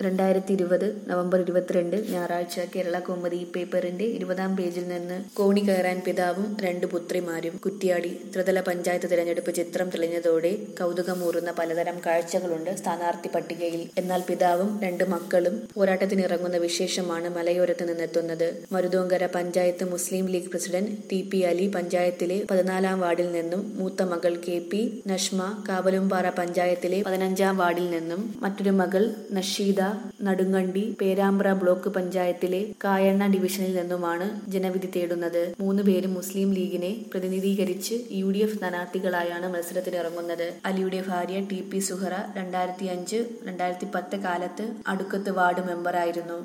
രണ്ടായിരത്തി ഇരുപത് നവംബർ ഇരുപത്തിരണ്ട് ഞായറാഴ്ച കേരള കൗമുദി പേപ്പറിന്റെ ഇരുപതാം പേജിൽ നിന്ന് കോണി കയറാൻ പിതാവും രണ്ട് പുത്രിമാരും കുറ്റിയാടി ത്രിതല പഞ്ചായത്ത് തിരഞ്ഞെടുപ്പ് ചിത്രം തെളിഞ്ഞതോടെ കൗതുകമൂറുന്ന പലതരം കാഴ്ചകളുണ്ട് സ്ഥാനാർത്ഥി പട്ടികയിൽ എന്നാൽ പിതാവും രണ്ട് മക്കളും പോരാട്ടത്തിനിറങ്ങുന്ന വിശേഷമാണ് മലയോരത്ത് നിന്നെത്തുന്നത് Maruthonkara panchayat Muslim League president T P Ali പഞ്ചായത്തിലെ പതിനാലാം വാർഡിൽ നിന്നും മൂത്ത മകൾ കെ പി നഷ്മ കാവലുംപാറ പഞ്ചായത്തിലെ പതിനഞ്ചാം വാർഡിൽ നിന്നും മറ്റൊരു മകൾ നഷീദ നടുങ്ങണ്ടി പേരാമ്പ്ര ബ്ലോക്ക് പഞ്ചായത്തിലെ കായണ്ണ ഡിവിഷനിൽ നിന്നുമാണ് ജനവിധി തേടുന്നത് മൂന്ന് പേരും മുസ്ലിം ലീഗിനെ പ്രതിനിധീകരിച്ച് യു ഡി എഫ് സ്ഥാനാർത്ഥികളായാണ് മത്സരത്തിനിറങ്ങുന്നത് അലിയുടെ ഭാര്യ ടി പി സുഹറ രണ്ടായിരത്തി അഞ്ച് രണ്ടായിരത്തി പത്ത് കാലത്ത് അടുക്കത്ത് വാർഡ് മെമ്പറായിരുന്നു